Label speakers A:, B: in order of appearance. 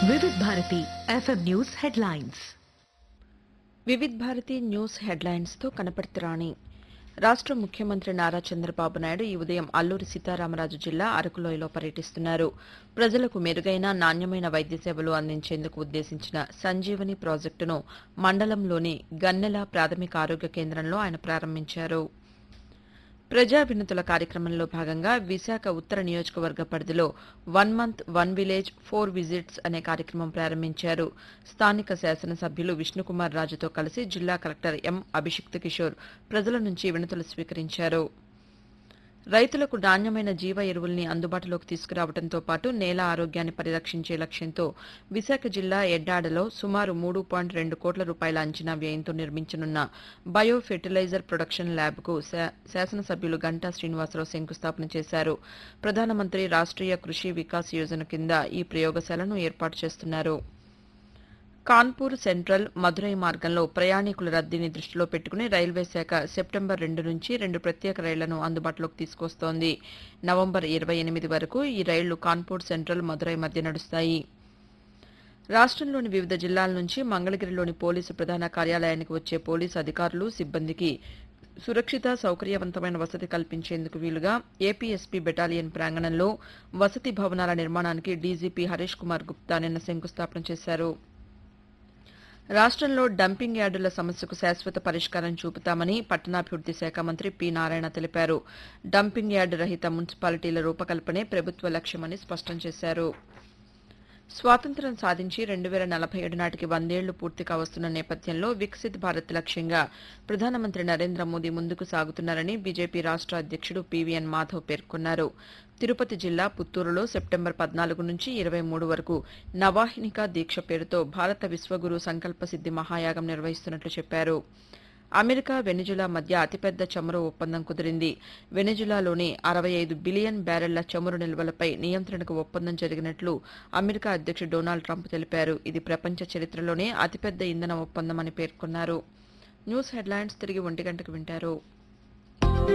A: Vividh Bharati FM news headlines
B: Vividh Bharati news హెడ్లైన్స్తో కనపడుతురాణి రాష్ట్ర ముఖ్యమంత్రి నారా చంద్రబాబు నాయుడు ఈ ఉదయం అల్లూరి సీతారామరాజు జిల్లా అరకులోయలో పర్యటిస్తున్నారు ప్రజలకు మెరుగైన నాణ్యమైన వైద్య సేవలు అందించేందుకు ఉద్దేశించిన సంజీవని ప్రాజెక్టును మండలంలోని గన్నెల ప్రాథమిక ఆరోగ్య కేంద్రంలో ఆయన ప్రారంభించారు ప్రజా వినతుల కార్యక్రమంలో భాగంగా విశాఖ ఉత్తర నియోజకవర్గ పరిధిలో one month one village four visits అనే కార్యక్రమం ప్రారంభించారు స్థానిక శాసనసభ్యులు విష్ణుకుమార్ రాజుతో కలిసి జిల్లా కలెక్టర్ ఎం అభిషిక్త్ కిషోర్ ప్రజల నుంచి వినతులు స్వీకరించారు రైతులకు నాణ్యమైన జీవ ఎరువుల్ని అందుబాటులోకి తీసుకురావడంతో పాటు నేల ఆరోగ్యాన్ని పరిరక్షించే లక్ష్యంతో విశాఖ జిల్లా ఎడ్డాడలో సుమారు మూడు పాయింట్ రెండు కోట్ల రూపాయల అంచనా వ్యయంతో నిర్మించనున్న బయో ఫెర్టిలైజర్ ప్రొడక్షన్ ల్యాబ్కు శా- శాసనసభ్యులు గంటా శ్రీనివాసరావు శంకుస్థాపన చేశారు ప్రధానమంత్రి రాష్ట్రీయ కృషి వికాస్ యోజన కింద ఈ ప్రయోగశాలను ఏర్పాటు చేస్తున్నారు కాన్పూర్ సెంట్రల్ మదురై మార్గంలో ప్రయాణికుల రద్దీని దృష్టిలో పెట్టుకుని రైల్వే శాఖ సెప్టెంబర్ రెండు నుంచి రెండు ప్రత్యేక రైళ్లను అందుబాటులోకి తీసుకొస్తోంది నవంబర్ ఇరవై ఎనిమిది వరకు ఈ రైళ్లు కాన్పూర్ సెంట్రల్ మదురై మధ్య నడుస్తాయి రాష్ట్రంలోని వివిధ జిల్లాల నుంచి మంగళగిరిలోని పోలీసు ప్రధాన కార్యాలయానికి వచ్చే పోలీసు అధికారులు సిబ్బందికి సురక్షిత సౌకర్యవంతమైన వసతి కల్పించేందుకు వీలుగా ఏపీఎస్పీ బెటాలియన్ ప్రాంగణంలో వసతి భవనాల నిర్మాణానికి డీజీపీ హరీష్ కుమార్ గుప్తా నిన్న శంకుస్థాపన చేశారు రాష్ట్రంలో డంపింగ్ యార్డుల సమస్యకు శాశ్వత పరిష్కారం చూపుతామని పట్టణాభివృద్ది శాఖ మంత్రి పి నారాయణ తెలిపారు డంపింగ్ యార్డు రహిత మున్సిపాలిటీల రూపకల్పనే ప్రభుత్వ లక్ష్యమని స్పష్టం చేశారు స్వాతంత్ర్యం సాధించి రెండు వేల నలభై ఏడు నాటికి వందేళ్లు పూర్తి కావస్తున్న నేపథ్యంలో వికసిత్ భారత్ లక్ష్యంగా ప్రధానమంత్రి నరేంద్ర మోదీ ముందుకు సాగుతున్నారని బీజేపీ రాష్ట్ర అధ్యక్షుడు పీవీఎన్ మాధవ్ పేర్కొన్నారు తిరుపతి జిల్లా పుత్తూరులో సెప్టెంబర్ పద్నాలుగు నుంచి ఇరవై మూడు వరకు నవాహినిక దీక్ష పేరుతో భారత విశ్వగురు సంకల్ప సిద్ది మహాయాగం నిర్వహిస్తున్నట్లు చెప్పారు అమెరికా వెనిజులా మధ్య అతిపెద్ద చమురు ఒప్పందం కుదిరింది వెనిజులాలోని అరవై ఐదు బిలియన్ బ్యారెళ్ల చమురు నిల్వలపై నియంత్రణకు ఒప్పందం జరిగినట్లు అమెరికా అధ్యక్షుడు డొనాల్డ్ ట్రంప్ తెలిపారు ఇది ప్రపంచ చరిత్రలోనే అతిపెద్ద ఇంధన ఒప్పందం అని పేర్కొన్నారు న్యూస్ హెడ్లైన్స్ తిరిగి ఒంటి గంటకు వింటారు